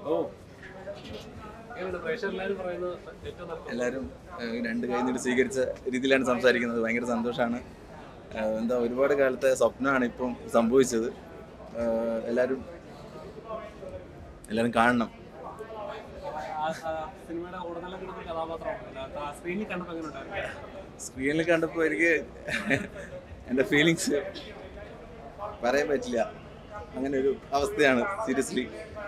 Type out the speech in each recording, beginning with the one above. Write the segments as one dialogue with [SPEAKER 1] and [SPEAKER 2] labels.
[SPEAKER 1] ഓ എങ്ങനെയുണ്ട് പ്രേക്ഷകരെല്ലാവരും പറയുന്നത് ഏറ്റവും നല്ല
[SPEAKER 2] എല്ലാവരും ഏഹ്, രണ്ട് കൈ നീട്ടി സ്വീകരിച്ച രീതിയിലാണ് സംസാരിക്കുന്നത് ഭയങ്കര സന്തോഷമാണ് ഏഹ്, എന്താ ഒരുപാട് കാലത്തെ സ്വപ്നമാണ് ഇപ്പം സംഭവിച്ചത് ഏഹ്, എല്ലാവരും എല്ലാവരും കാണണം
[SPEAKER 1] ആ- ആ സിനിമയുടെ ഉടനീളം കിടന്ന കഥാപാത്രമാണ് സ്ക്രീനിൽ കണ്ടപ്പോൾ എങ്ങനെ ഉണ്ടായിരുന്നു
[SPEAKER 2] സ്ക്രീനിൽ കണ്ടപ്പോൾ എനിക്ക് എൻ്റെ ഫീലിങ്സ് പറയാൻ പറ്റില്ല അങ്ങനെ ഒരു അവസ്ഥയാണ് സീരിയസ്ലി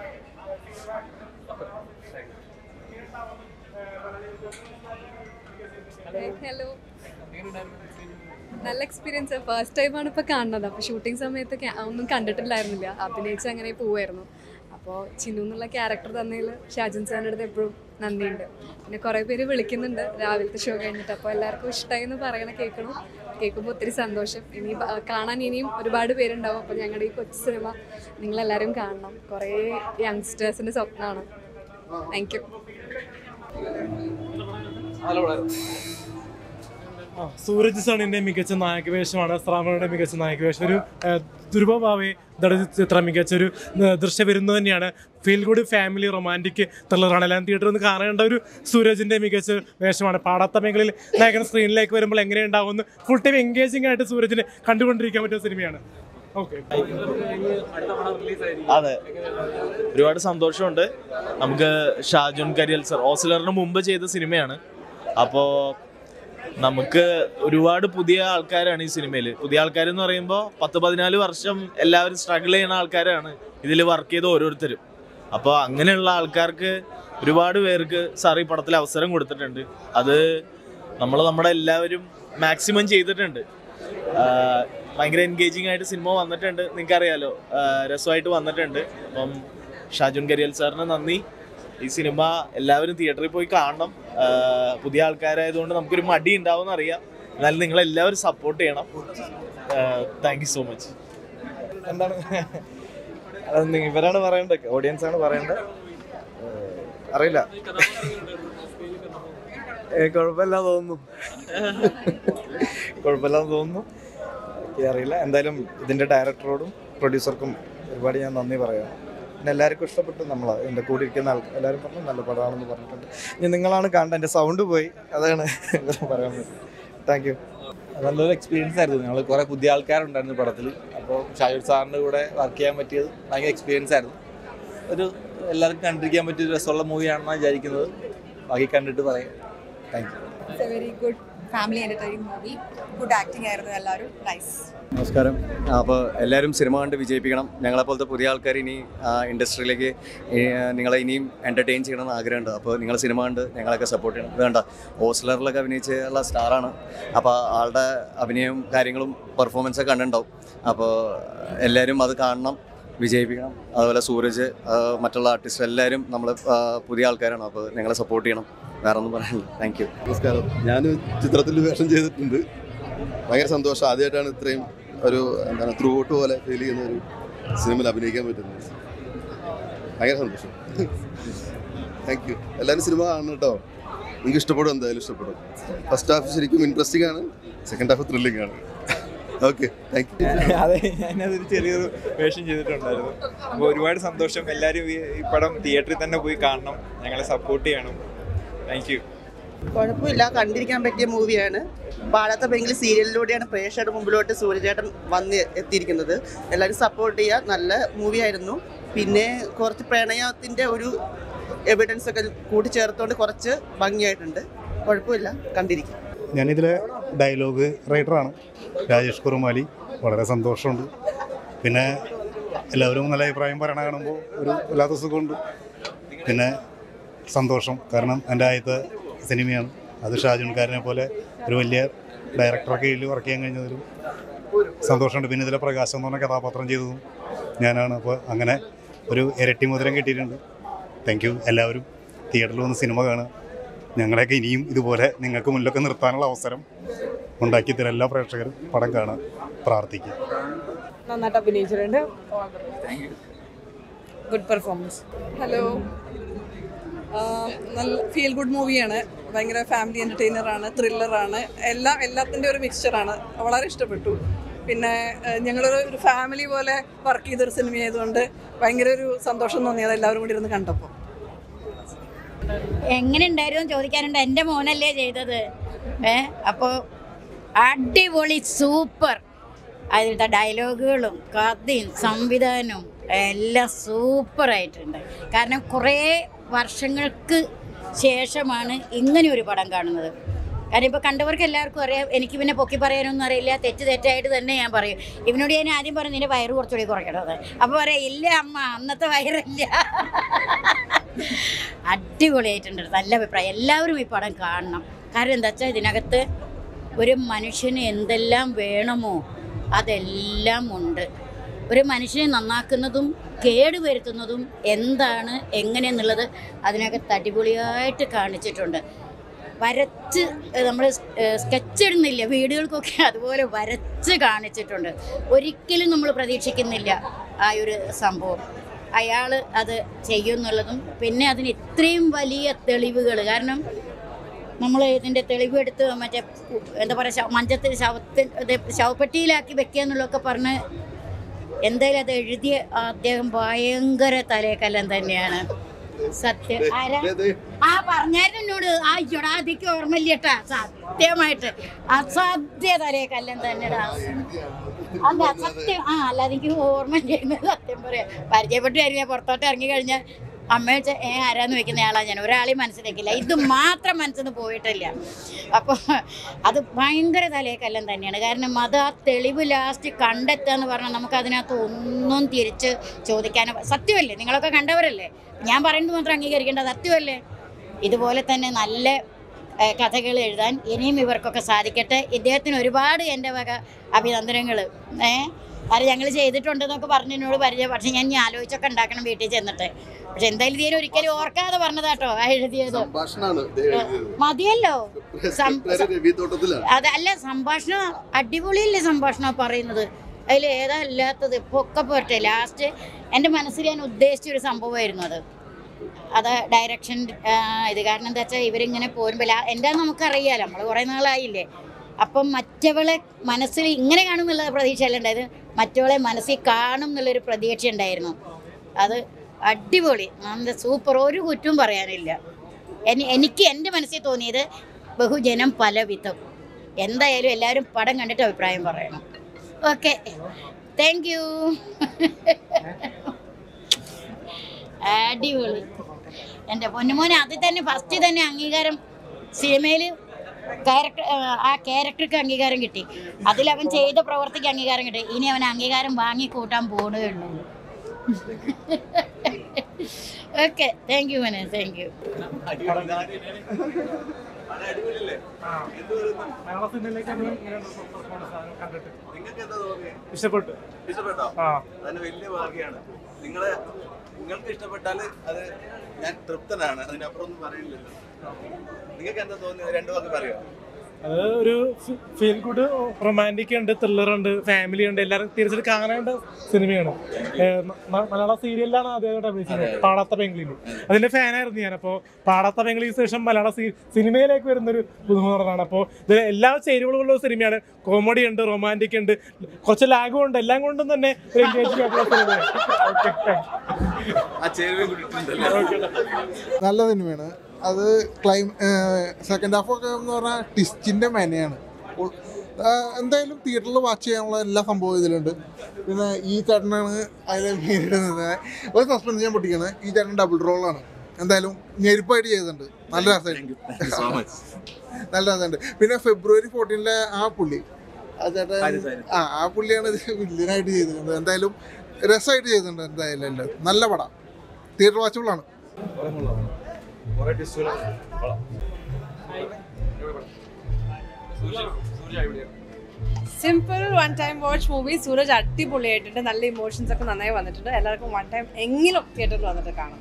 [SPEAKER 3] ഹലോ
[SPEAKER 1] എങ്ങനെയുണ്ടായിരുന്നു screen?
[SPEAKER 3] നല്ല എക്സ്പീരിയൻസ് ഫസ്റ്റ് ടൈമാണ് ഇപ്പോൾ കാണുന്നത് അപ്പോൾ ഷൂട്ടിംഗ് സമയത്ത് ക്യാ- ഒന്നും കണ്ടിട്ടില്ലായിരുന്നില്ല അഭിനയിച്ച് അങ്ങനെ പോവായിരുന്നു അപ്പോൾ ചിന്നു എന്നുള്ള ക്യാരക്ടർ തന്നതിൽ ഷാജൻ സാറിൻ്റെ അടുത്ത് എപ്പോഴും നന്ദിയുണ്ട് പിന്നെ കുറേ പേര് വിളിക്കുന്നുണ്ട് രാവിലത്തെ ഷോ കഴിഞ്ഞിട്ട് അപ്പോൾ എല്ലാവർക്കും ഇഷ്ടമായി എന്ന് പറയണ കേൾക്കണം കേൾക്കുമ്പോൾ ഒത്തിരി സന്തോഷം ഇനി ബ- കാണാൻ ഇനിയും ഒരുപാട് പേരുണ്ടാവും അപ്പോൾ ഞങ്ങളുടെ ഈ കൊച്ചു സിനിമ നിങ്ങളെല്ലാവരും കാണണം കുറേ യങ്സ്റ്റേഴ്സിൻ്റെ സ്വപ്നമാണ് താങ്ക് യു
[SPEAKER 4] ആ, സൂരജ് സണിന്റെ മികച്ച നായകവേഷമാണ് ശ്രാവണയുടെ മികച്ച നായകവേഷം ഒരു ദുർബഭാവെ ചിത്ര മികച്ച ഒരു ദൃശ്യവിരുന്ന് തന്നെയാണ് ഫീൽ ഗുഡ് ഫാമിലി റൊമാൻറ്റിക് ത്രില്ലറാണ് എല്ലാം തിയേറ്ററിൽ നിന്ന് കാണേണ്ട ഒരു സൂരജിന്റെ മികച്ച വേഷമാണ് പാടാത്ത മേഖലയിൽ നായകൻ സ്ക്രീനിലേക്ക് വരുമ്പോൾ എങ്ങനെ ഉണ്ടാവുമെന്ന് ഫുൾ ടൈം എൻഗേജിംഗ് ആയിട്ട് സൂരജിനെ കണ്ടുകൊണ്ടിരിക്കാൻ പറ്റുന്ന സിനിമയാണ് ഓക്കെ
[SPEAKER 1] അടുത്ത പടം റിലീസ് ആയിരിക്കും
[SPEAKER 5] അതെ ഒരുപാട് സന്തോഷമുണ്ട് നമുക്ക് ഷാജുൻ കരിയൽ സർ ഓസിലറിന് മുമ്പ് ചെയ്ത സിനിമയാണ് അപ്പോൾ നമുക്ക് ഒരുപാട് പുതിയ ആൾക്കാരാണ് ഈ സിനിമയിൽ പുതിയ ആൾക്കാർ എന്ന് പറയുമ്പോൾ പത്ത് പതിനാല് വർഷം എല്ലാവരും സ്ട്രഗിൾ ചെയ്യുന്ന ആൾക്കാരാണ് ഇതിൽ വർക്ക് ചെയ്ത ഓരോരുത്തരും അപ്പോൾ അങ്ങനെയുള്ള ആൾക്കാർക്ക് ഒരുപാട് പേർക്ക് സാർ ഈ പടത്തിൽ അവസരം കൊടുത്തിട്ടുണ്ട് അത് നമ്മൾ നമ്മുടെ എല്ലാവരും മാക്സിമം ചെയ്തിട്ടുണ്ട് ആഹ് ഭയങ്കര എൻഗേജിങ് ആയിട്ട് സിനിമ വന്നിട്ടുണ്ട് നിങ്ങൾക്കറിയാലോ ആഹ് രസമായിട്ട് വന്നിട്ടുണ്ട് അപ്പം ഷാജുൻ കരിയൽ സാറിന് നന്ദി ഈ സിനിമ എല്ലാവരും തിയേറ്ററിൽ പോയി കാണണം ആഹ് പുതിയ ആൾക്കാരായതുകൊണ്ട് നമുക്കൊരു മടി ഉണ്ടാവും അറിയാം എന്നാലും നിങ്ങൾ എല്ലാവരും സപ്പോർട്ട് ചെയ്യണം താങ്ക് യു സോ മച്ച്
[SPEAKER 6] എന്താണ് അത് നി- ഇവരാണ് പറയേണ്ടത് ഓഡിയൻസ് ആണ് പറയേണ്ടത് ഏഹ് അറിയില്ല ഏഹ് കുഴപ്പമില്ല തോന്നുന്നു കുഴപ്പമില്ലാന്ന് തോന്നുന്നു എനിക്ക് അറിയില്ല എന്തായാലും ഇതിൻ്റെ ഡയറക്ടറോടും പ്രൊഡ്യൂസർക്കും ഒരുപാട് ഞാൻ നന്ദി പറയാം പിന്നെ എല്ലാവർക്കും ഇഷ്ടപ്പെട്ടു നമ്മൾ എൻ്റെ കൂടെ ഇരിക്കുന്ന ആൾ എല്ലാവരും പറഞ്ഞു നല്ല പടമാണെന്ന് പറഞ്ഞിട്ടുണ്ട് ഇനി നിങ്ങളാണ് കാണേണ്ടത് എൻ്റെ സൗണ്ട് പോയി അതാണ് പറയാൻ പറ്റും താങ്ക് യു
[SPEAKER 2] നല്ലൊരു എക്സ്പീരിയൻസ് ആയിരുന്നു ഞങ്ങൾ കുറേ പുതിയ ആൾക്കാരുണ്ടായിരുന്നു പടത്തിൽ അപ്പോൾ ഷാഹിദ് സാറിൻ്റെ കൂടെ വർക്ക് ചെയ്യാൻ പറ്റിയത് ഭയങ്കര എക്സ്പീരിയൻസ് ആയിരുന്നു ഒരു എല്ലാവർക്കും കണ്ടിരിക്കാൻ പറ്റിയ ഒരു രസമുള്ള മൂവിയാണെന്നാണ് വിചാരിക്കുന്നത് ബാക്കി കണ്ടിട്ട് പറയാം thank you
[SPEAKER 7] it's a very good family entertaining movie good acting ആയിരുന്നു എല്ലാവരും നൈസ്
[SPEAKER 6] നമസ്കാരം അപ്പോൾ എല്ലാവരും സിനിമ കണ്ട് വിജയിപ്പിക്കണം ഞങ്ങളെപ്പോലത്തെ പുതിയ ആൾക്കാർ ഇനി ഇൻഡസ്ട്രിയിലേക്ക് നിങ്ങളെ ഇനിയും എൻ്റർടൈൻ ചെയ്യണമെന്ന് ആഗ്രഹമുണ്ട് അപ്പോൾ നിങ്ങൾ സിനിമ കണ്ട് ഞങ്ങളൊക്കെ സപ്പോർട്ട് ചെയ്യണം ഇത് കണ്ട ഓസ്ലറിലൊക്കെ അഭിനയിച്ചുള്ള സ്റ്റാറാണ് അപ്പോൾ ആളുടെ അഭിനയവും കാര്യങ്ങളും പെർഫോമൻസൊക്കെ കണ്ടിട്ടുണ്ടാവും അപ്പോൾ എല്ലാവരും അത് കാണണം വിജയിപ്പിക്കണം അതുപോലെ സൂരജ് ആ, മറ്റുള്ള ആർട്ടിസ്റ്റ് എല്ലാവരും നമ്മൾ പുതിയ ആൾക്കാരാണ് അപ്പോൾ ഞങ്ങളെ സപ്പോർട്ട് ചെയ്യണം വേറെ ഒന്നും പറയാനില്ല താങ്ക് യു
[SPEAKER 8] നമസ്കാരം ഞാൻ ചിത്രത്തിൽ വേഷം ചെയ്തിട്ടുണ്ട് ഭയങ്കര സന്തോഷം ആദ്യമായിട്ടാണ് ഇത്രയും ഒരു എന്താണ് ത്രൂ ഔട്ട് പോലെ ഫീൽ ചെയ്യുന്ന ഒരു സിനിമയിൽ അഭിനയിക്കാൻ പറ്റുന്നത് ഭയങ്കര സന്തോഷം താങ്ക് യു എല്ലാവരും സിനിമ കാണണം കേട്ടോ നിങ്ങൾക്ക് ഇഷ്ടപ്പെടും എന്തായാലും ഇഷ്ടപ്പെടും ഫസ്റ്റ് ഹാഫ് ശരിക്കും ഇൻട്രസ്റ്റിംഗ് ആണ് സെക്കൻഡ് ഹാഫ് ത്രില്ലിംഗ് ആണ് ഓക്കെ താങ്ക് യു
[SPEAKER 9] അതെ ഞാനതൊരു ചെറിയൊരു വേഷം ചെയ്തിട്ടുണ്ടായിരുന്നു അപ്പോൾ ഒരുപാട് സന്തോഷം എല്ലാവരും ഈ ഈ പടം തിയേറ്ററിൽ തന്നെ പോയി കാണണം ഞങ്ങളെ സപ്പോർട്ട് ചെയ്യണം താങ്ക് യു
[SPEAKER 10] കുഴപ്പമില്ല കണ്ടിരിക്കാൻ പറ്റിയ മൂവിയാണ് പാടാത്ത പെങ്കിൽ സീരിയലിലൂടെയാണ് പ്രേക്ഷകരുടെ മുമ്പിലോട്ട് സൂര്യചേട്ടൻ വന്ന് എത്തിയിരിക്കുന്നത് എല്ലാവരും സപ്പോർട്ട് ചെയ്യുക നല്ല മൂവിയായിരുന്നു പിന്നെ കുറച്ച് പ്രണയത്തിൻ്റെ ഒരു എവിഡൻസ് ഒക്കെ കൂട്ടിച്ചേർത്തുകൊണ്ട് കുറച്ച് ഭംഗിയായിട്ടുണ്ട് കുഴപ്പമില്ല കണ്ടിരിക്കും
[SPEAKER 11] ഞാനിതിലെ ഡയലോഗ് റൈറ്ററാണ് രാജേഷ് കുറുമാലി വളരെ സന്തോഷമുണ്ട് പിന്നെ എല്ലാവരും നല്ല അഭിപ്രായം പറയണ കാണുമ്പോൾ ഒരു വല്ലാത്ത സുഖമുണ്ട് പിന്നെ സന്തോഷം കാരണം എൻ്റെ ആദ്യത്തെ സിനിമയാണ് അത് ഷാജുൻകാരനെ പോലെ ഒരു വലിയ ഡയറക്ടറെ കീഴിൽ വർക്ക് ചെയ്യാൻ കഴിഞ്ഞതിലും സന്തോഷമുണ്ട് പിന്നെ ഇതിലെ പ്രകാശം എന്ന് പറഞ്ഞ കഥാപാത്രം ചെയ്തതും ഞാനാണ് അപ്പോൾ അങ്ങനെ ഒരു ഇരട്ടി മുദ്രം കിട്ടിയിട്ടുണ്ട് താങ്ക് യു എല്ലാവരും തിയേറ്ററിൽ വന്ന് സിനിമ കാണുക ഞങ്ങളെയൊക്കെ ഇനിയും ഇതുപോലെ നിങ്ങൾക്ക് മുന്നിലൊക്കെ നിർത്താനുള്ള അവസരം ഉണ്ടാക്കി തരാം എല്ലാ പ്രേക്ഷകരും പടം കാണാൻ പ്രാർത്ഥിക്കുക
[SPEAKER 7] നന്നായിട്ട് അഭിനയിച്ചിട്ടുണ്ട് ഗുഡ് പെർഫോമൻസ്
[SPEAKER 12] ഹലോ നല്ല ഫീൽ ഗുഡ് മൂവിയാണ് ഭയങ്കര ഫാമിലി എൻ്റർടൈനറാണ് ത്രില്ലറാണ് എല്ലാം എല്ലാത്തിൻ്റെ ഒരു മിക്സ്ചറാണ് വളരെ ഇഷ്ടപ്പെട്ടു പിന്നെ ഏഹ്, ഞങ്ങളൊരു ഒരു ഫാമിലി പോലെ വർക്ക് ചെയ്തൊരു സിനിമ ആയതുകൊണ്ട് ഭയങ്കര ഒരു സന്തോഷം തോന്നിയത് എല്ലാവരും കൂടി ഇരുന്ന് കണ്ടപ്പോൾ
[SPEAKER 13] എങ്ങനെ ഉണ്ടായിരുന്നു ചോദിക്കാനുണ്ട് എൻ്റെ മോനല്ലേ ചെയ്തത് ഏ അപ്പോൾ അടിപൊളി സൂപ്പർ അതിലത്തെ ഡയലോഗുകളും കഥയും സംവിധാനവും എല്ലാം സൂപ്പറായിട്ടുണ്ട് കാരണം കുറേ വർഷങ്ങൾക്ക് ശേഷമാണ് ഇങ്ങനെ ഒരു പടം കാണുന്നത് കാരണം ഇപ്പോൾ കണ്ടവർക്ക് എല്ലാവർക്കും അറിയാം എനിക്ക് പിന്നെ പൊക്കി പറയാനൊന്നും അറിയില്ല തെറ്റ് തെറ്റായിട്ട് തന്നെ ഞാൻ പറയും ഇവനോട് ഞാൻ ആദ്യം പറഞ്ഞു നിന്റെ വയറ് കുറച്ചുകൂടി കുറയ്ക്കണത് അപ്പോൾ പറയാം ഇല്ല അമ്മ അന്നത്തെ വയറില്ല അടിപൊളിയായിട്ടുണ്ട് നല്ല അഭിപ്രായം എല്ലാവരും ഈ പടം കാണണം കാരണം എന്താ വെച്ചാൽ ഇതിനകത്ത് ഒരു മനുഷ്യന് എന്തെല്ലാം വേണമോ അതെല്ലാം ഉണ്ട് ഒരു മനുഷ്യനെ നന്നാക്കുന്നതും കേടുവരുത്തുന്നതും എന്താണ് എങ്ങനെയെന്നുള്ളത് അതിനകത്ത് അടിപൊളിയായിട്ട് കാണിച്ചിട്ടുണ്ട് വരച്ച് നമ്മൾ സ്കെച്ച് ഇടുന്നില്ല വീടുകൾക്കൊക്കെ അതുപോലെ വരച്ച് കാണിച്ചിട്ടുണ്ട് ഒരിക്കലും നമ്മൾ പ്രതീക്ഷിക്കുന്നില്ല ആ ഒരു സംഭവം അയാൾ അത് ചെയ്യുമെന്നുള്ളതും പിന്നെ അതിന് ഇത്രയും വലിയ തെളിവുകൾ കാരണം നമ്മൾ ഇതിൻ്റെ തെളിവെടുത്ത് മറ്റേ ഉ- എന്താ പറയുക മഞ്ചത്തിൽ ശവത്തിൽ ഇത് ശവപ്പെട്ടിയിലാക്കി വെക്കുക എന്നുള്ളതൊക്കെ പറഞ്ഞ് എന്തായാലും അത് എഴുതിയ അദ്ദേഹം ഭയങ്കര തലേക്കല്ലം തന്നെയാണ് സത്യം ആരാ ആ പറഞ്ഞായിരുന്നു എന്നോട് ആ ഇയ്യോടാ അതിക്ക് ഓർമ്മയില്ലട്ടാ സത്യമായിട്ട് അസാധ്യ തലേക്കല്ലം തന്നെടാ അല്ല സത്യം ആ അല്ല എനിക്ക് ഓർമ്മ ചെയ്യുന്നത് സത്യം പറയാം പരിചയപ്പെട്ടായിരുന്നു ഞാൻ പുറത്തോട്ട് ഇറങ്ങി കഴിഞ്ഞാൽ അമ്മ വെച്ചാൽ ഏ ആരാന്ന് വെക്കുന്ന ആളാണ് ഞാൻ ഒരാളെയും മനസ്സിലാക്കില്ല ഇത് മാത്രം മനസ്സിൽ നിന്ന് പോയിട്ടില്ല അപ്പോൾ അത് ഭയങ്കര തലേക്കല്ലം തന്നെയാണ് കാരണം അത് ആ തെളിവ് ലാസ്റ്റ് കണ്ടെത്തുക എന്ന് പറഞ്ഞാൽ നമുക്ക് അതിനകത്ത് ഒന്നും തിരിച്ച് ചോദിക്കാനോ സത്യമല്ലേ നിങ്ങളൊക്കെ കണ്ടവരല്ലേ ഞാൻ പറയുന്നത് മാത്രം അംഗീകരിക്കേണ്ട സത്യമല്ലേ ഇതുപോലെ തന്നെ നല്ല കഥകൾ എഴുതാൻ ഇനിയും ഇവർക്കൊക്കെ സാധിക്കട്ടെ ഇദ്ദേഹത്തിന് ഒരുപാട് എൻ്റെ വക അഭിനന്ദനങ്ങൾ ഏ അത് ഞങ്ങൾ ചെയ്തിട്ടുണ്ടെന്നൊക്കെ പറഞ്ഞ് എന്നോട് പരിചയം പക്ഷെ ഞാൻ ഇനി ആലോചിച്ചൊക്കെ ഉണ്ടാക്കണം വീട്ടിൽ ചെന്നിട്ട് പക്ഷെ എന്തായാലും തീരെ ഒരിക്കലും ഓർക്കാതെ പറഞ്ഞതാട്ടോ ആ എഴുതിയത്
[SPEAKER 8] സംഭാഷണമാണ് ഇത് എഴുതിയത്.
[SPEAKER 13] മതിയല്ലോ സം-
[SPEAKER 8] പേര് രവി തോട്ടത്തിലാണ്
[SPEAKER 13] അതല്ല സംഭാഷണം അടിപൊളിയല്ലേ സംഭാഷണം പറയുന്നത് അതിൽ ഏതാ ഇല്ലാത്തത് ഇപ്പോൾ ഒക്കെ പോട്ടെ ലാസ്റ്റ് എൻ്റെ മനസ്സിൽ ഞാൻ ഉദ്ദേശിച്ച ഒരു സംഭവമായിരുന്നു അത് അത് ഡയറക്ഷൻ ഇത് കാരണം എന്താ വെച്ചാൽ ഇവരിങ്ങനെ പോരുമ്പോൾ എന്താ നമുക്കറിയാലോ നമ്മൾ കുറേ നാളായില്ലേ അപ്പം മറ്റവളെ മനസ്സിൽ ഇങ്ങനെ കാണും എന്നുള്ള പ്രതീക്ഷയല്ല ഉണ്ടായത് മറ്റവളെ മനസ്സിൽ കാണും എന്നുള്ളൊരു പ്രതീക്ഷ ഉണ്ടായിരുന്നു അത് അടിപൊളി നല്ല സൂപ്പർ ഒരു കുറ്റവും പറയാനില്ല എനി എനിക്ക് എൻ്റെ മനസ്സിൽ തോന്നിയത് ബഹുജനം പലവിധം എന്തായാലും എല്ലാവരും പടം കണ്ടിട്ട് അഭിപ്രായം പറയണം ഓക്കെ താങ്ക് യു അടിപൊളി എൻ്റെ പൊന്നുമോനെ അതിൽ തന്നെ ഫസ്റ്റ് തന്നെ അംഗീകാരം സിനിമയിൽ ക്യാരക്ടർ ആ ക്യാരക്ടർക്ക് അംഗീകാരം കിട്ടി അതിൽ അവൻ ചെയ്ത പ്രവർത്തിക്ക് അംഗീകാരം കിട്ടി ഇനി അവൻ അംഗീകാരം വാങ്ങി കൂട്ടാൻ പോണേ ഉള്ളൂ ഓക്കെ താങ്ക് യു മോനെ താങ്ക് യു
[SPEAKER 4] മലയാള സിനിമയിലേക്ക് കണ്ടിട്ട് ഇഷ്ടപ്പെട്ടു
[SPEAKER 2] ഇഷ്ടപ്പെട്ടോ
[SPEAKER 4] ആ
[SPEAKER 2] അതിന് വലിയ ഭാഗ്യമാണ് നിങ്ങളെ നിങ്ങൾക്ക് ഇഷ്ടപ്പെട്ടാൽ അത് ഞാൻ തൃപ്തനാണ് അതിനപ്പുറം ഒന്നും പറയുന്നില്ലല്ലോ നിങ്ങൾക്ക് എന്താ തോന്നിയത് രണ്ടു വാക്ക് പറയോ
[SPEAKER 4] അത് ഒരു ഫീൽ ഗുഡ് റൊമാൻറ്റിക് ഉണ്ട് ത്രില്ലർ ഉണ്ട് ഫാമിലി ഉണ്ട് എല്ലാവരും തീർച്ചയായിട്ടും കാണേണ്ട സിനിമയാണ് ഏഹ് മ- മലയാള സീരിയലിലാണ് ആദ്യമായിട്ട് അഭിനയിച്ചത് പാടാത്ത പെങ്കിളിയിൽ അതിന്റെ ഫാനായിരുന്നു ഞാൻ അപ്പോൾ പാടാത്ത പെങ്കിളിക്ക് ശേഷം മലയാള സീ- സിനിമയിലേക്ക് വരുന്നൊരു പുതുമുറമാണ് അപ്പോൾ ഇത് എല്ലാ ചേരുവകളുള്ള സിനിമയാണ് കോമഡി ഉണ്ട് റൊമാൻറ്റിക് ഉണ്ട് കുറച്ച് ലാഗും ഉണ്ട് എല്ലാം കൊണ്ടും തന്നെ ഒരു എൻഗേജിംഗ് ആയിട്ടുള്ള സിനിമയാണ് ഓക്കെ
[SPEAKER 2] ആ ചേരുവയും കൂടിയിട്ടുണ്ടല്ലോ
[SPEAKER 14] നല്ല സിനിമയാണ് അത് ക്ലൈം സെക്കൻഡ് ഹാഫ് ഒക്കെ എന്ന് പറഞ്ഞാൽ ടിസ്റ്റിൻ്റെ മെനയാണ് ഉൾ- ആ, എന്തായാലും തിയേറ്ററിൽ വാച്ച് ചെയ്യാനുള്ള എല്ലാ സംഭവവും ഇതിലുണ്ട് പിന്നെ ഈ ചേട്ടനാണ് അതിൽ നേരിടുന്നത് ഒരു സസ്പെൻസ് ഞാൻ പൊട്ടിക്കുന്നത് ഈ ചേട്ടൻ ഡബിൾ റോളാണ് എന്തായാലും ഞെരുപ്പായിട്ട് ചെയ്തിട്ടുണ്ട് നല്ല രസമായിട്ട് നല്ല രസമുണ്ട് പിന്നെ ഫെബ്രുവരി ഫോർട്ടീനിലെ ആ പുള്ളി ആ ചേട്ടൻ ആ ആ പുള്ളിയാണ് ഇത് വില്ലനായിട്ട് ചെയ്തിട്ടുണ്ട് എന്തായാലും രസമായിട്ട് ചെയ്തിട്ടുണ്ട് എന്തായാലും എല്ലാം നല്ല പടം തിയേറ്റർ വാച്ചബിളാണ്
[SPEAKER 15] simple one time watch movie Suraj അടിപൊളിയായിട്ടുണ്ട് നല്ല ഇമോഷൻസ് ഒക്കെ നന്നായി വന്നിട്ടുണ്ട് എല്ലാവർക്കും വൺ ടൈം എങ്കിലും തിയേറ്ററിൽ വന്നിട്ട് കാണാം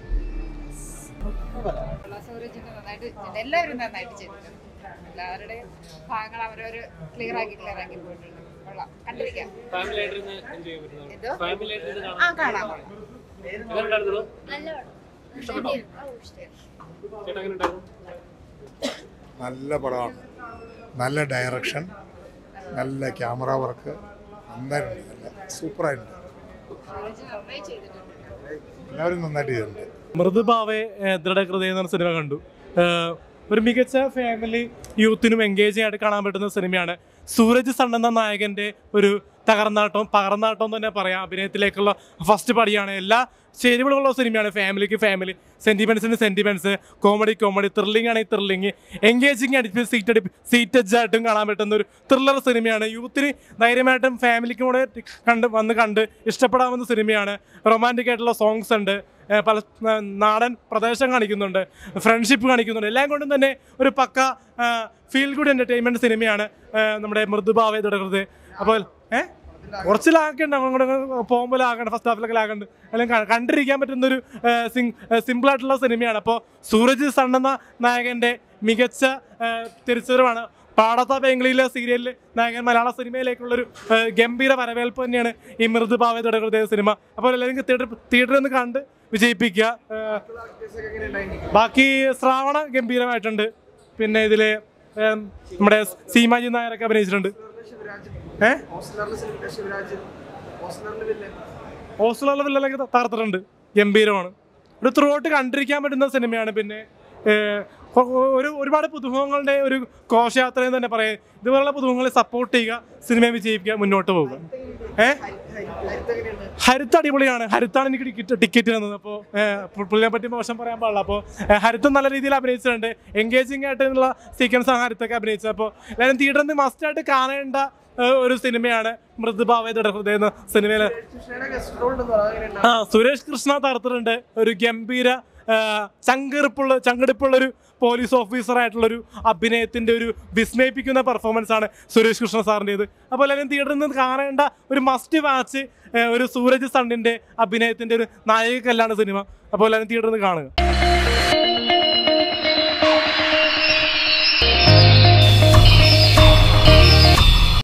[SPEAKER 16] സൂരജിന്റെ നന്നായിട്ട് എല്ലാവരും നന്നായിട്ട് ചെയ്തിട്ടുണ്ട് എല്ലാവരുടെയും ഭാഗങ്ങൾ അവരവർ ക്ലിയർ ആക്കി ക്ലിയർ ആക്കി പോയിട്ടുണ്ട് കൊള്ളാം കണ്ടിരിക്കാം
[SPEAKER 1] ഫാമിലി ആയിട്ട് ഇരുന്ന് enjoy ചെയ്യാൻ പറ്റുന്നതാണ്.
[SPEAKER 16] എന്തോ?
[SPEAKER 1] ഫാമിലി ആയിട്ട് ഇരുന്ന്
[SPEAKER 16] ആ
[SPEAKER 1] കാണാൻ
[SPEAKER 16] കാണാം
[SPEAKER 1] എങ്ങനെയുണ്ടായിരുന്നു? ഇഷ്ടപ്പെട്ടോ? ചേട്ടാ എങ്ങനെയുണ്ടായിരുന്നു?
[SPEAKER 11] നല്ല പടമാണ് നല്ല ഡയറക്ഷൻ നല്ല ക്യാമറ വർക്ക്
[SPEAKER 17] നന്നായിട്ടുണ്ട് നല്ല സൂപ്പറായിട്ടുണ്ട് എല്ലാവരും നന്നായിട്ട് ചെയ്തിട്ടുണ്ട്
[SPEAKER 4] മൃദുഭാവെ ഏഹ്, ദൃഢഹൃദയം എന്ന സിനിമ കണ്ടു ഏഹ്, ഒരു മികച്ച ഫാമിലി യൂത്തിനും എൻഗേജിംഗ് ആയിട്ട് കാണാൻ പറ്റുന്ന സിനിമയാണ് സൂരജ് സൺ എന്ന നായകന്റെ ഒരു തകർന്നാട്ടം പകർന്നാട്ടം എന്ന് തന്നെ പറയാം അഭിനയത്തിലേക്കുള്ള ഫസ്റ്റ് പടിയാണ് എല്ലാ ചേരുവകളുള്ള സിനിമയാണ് ഫാമിലിക്ക് ഫാമിലി സെന്റിമെന്റ്സിന് സെന്റിമെന്റ്സ് കോമഡി കോമഡി ത്രില്ലിംഗ് ആണെങ്കിൽ ത്രില്ലിംഗ് എൻഗേജിംഗ് അടിപ്പ് സീറ്റ് അടിപ്പ് സീറ്റ് ആയിട്ടും കാണാൻ പറ്റുന്ന ഒരു ത്രില്ലർ സിനിമയാണ് യൂത്തിന് ധൈര്യമായിട്ടും ഫാമിലിക്കും കൂടെ കണ്ട് വന്ന് കണ്ട് ഇഷ്ടപ്പെടാവുന്ന സിനിമയാണ് റൊമാൻറ്റിക് ആയിട്ടുള്ള സോങ്സ് ഉണ്ട് ഏഹ് പല ആ, നാടൻ പ്രദേശം കാണിക്കുന്നുണ്ട് ഫ്രണ്ട്ഷിപ്പ് കാണിക്കുന്നുണ്ട് എല്ലാം കൊണ്ടും തന്നെ ഒരു പക്ക ഫീൽ ഗുഡ് എൻ്റർടൈൻമെൻറ്റ് സിനിമയാണ് ഏഹ് നമ്മുടെ മൃദുഭാവെ തുടരുന്നത് അപ്പോൾ ഏഹ് കുറച്ച് ലാഗുണ്ട് അങ്ങോട്ട് പോകുമ്പോൾ ലാഗുണ്ട് ഫസ്റ്റ് ഹാഫിലൊക്കെ ലാഗുണ്ട് അല്ലെങ്കിൽ ക- കണ്ടിരിക്കാൻ പറ്റുന്ന ഒരു സിമ്പിൾ ആയിട്ടുള്ള സിനിമയാണ് അപ്പോൾ സൂരജ് സൺ എന്ന നായകൻ്റെ മികച്ച ഏഹ് തിരിച്ചുവരവാണ് പാടത്ത ബംഗ്ലിയിലെ സീരിയലിൽ നായകൻ മലയാള സിനിമയിലേക്കുള്ളൊരു ഏഹ് ഗംഭീര വരവേൽപ്പ് തന്നെയാണ് ഈ മൃദുഭാവ തുടരുന്ന സിനിമ അപ്പോൾ എല്ലാവരും തിയേറ്റർ തിയേറ്ററിൽ നിന്ന് കണ്ട് വിജയിപ്പിക്കുക ഏഹ് ബാക്കി ശ്രാവണ ഗംഭീരമായിട്ടുണ്ട് പിന്നെ ഇതില് ഏം, നമ്മുടെ സീമാജി നായരൊക്കെ അഭിനയിച്ചിട്ടുണ്ട് ഏഹ് ഹോസ്റ്റലുള്ള വില്ലനൊക്കെ തകർത്തിട്ടുണ്ട് ഗംഭീരമാണ് ഒരു ത്രൂ ഔട്ട് കണ്ടിരിക്കാൻ പറ്റുന്ന സിനിമയാണ് പിന്നെ ഏഹ്, ഒ- ഒ- ഒരു ഒരുപാട് പുതുമുഖങ്ങളുടെ ഒരു ഘോഷയാത്ര എന്ന് തന്നെ പറയാം ഇതുപോലുള്ള പുതുമുഖങ്ങളെ സപ്പോർട്ട് ചെയ്യുക സിനിമയെ വിജയിപ്പിക്കുക മുന്നോട്ട് പോവുക ഏഹ് ഹരിത്ത് അടിപൊളിയാണ് ഹരിത്താണ് എനിക്ക് ടിക്കറ്റ് ടിക്കറ്റ് തന്നത് അപ്പോൾ പുള്ളിനെ പറ്റി മോശം പറയാൻ പാടില്ല അപ്പോൾ ഹരിത്ത് നല്ല രീതിയിൽ അഭിനയിച്ചിട്ടുണ്ട് എൻഗേജിങ് ആയിട്ടുള്ള സീക്വൻസ് ആണ് ഹരിത്തൊക്കെ അഭിനയിച്ചത് അപ്പോൾ എല്ലാവരും തിയേറ്ററിൽ നിന്ന് മസ്റ്റായിട്ട് കാണേണ്ട ഏഹ്, ഒരു സിനിമയാണ് മൃദുഭാവ ഹൃദയ എന്ന സിനിമയിൽ ആ സുരേഷ് കൃഷ്ണ തകർത്തിട്ടുണ്ട് ഒരു ഗംഭീര ആ, ചങ്കെടുപ്പുള്ള ചങ്കെടുപ്പുള്ള ഒരു പോലീസ് ഓഫീസർ ആയിട്ടുള്ള ഒരു അഭിനയത്തിന്റെ ഒരു വിസ്മയിപ്പിക്കുന്ന പെർഫോമൻസ് ആണ് സുരേഷ് കൃഷ്ണ സാറിൻ്റെത് അപ്പോൾ എല്ലാവരും തിയേറ്ററിൽ നിന്ന് കാണേണ്ട ഒരു മസ്റ്റ് വാച്ച് ഒരു സൂരജ് സണ്ണിന്റെ അഭിനയത്തിന്റെ ഒരു നായകക്കല്ലാണ് സിനിമ അപ്പോൾ എല്ലാവരും തിയേറ്ററിൽ നിന്ന് കാണുക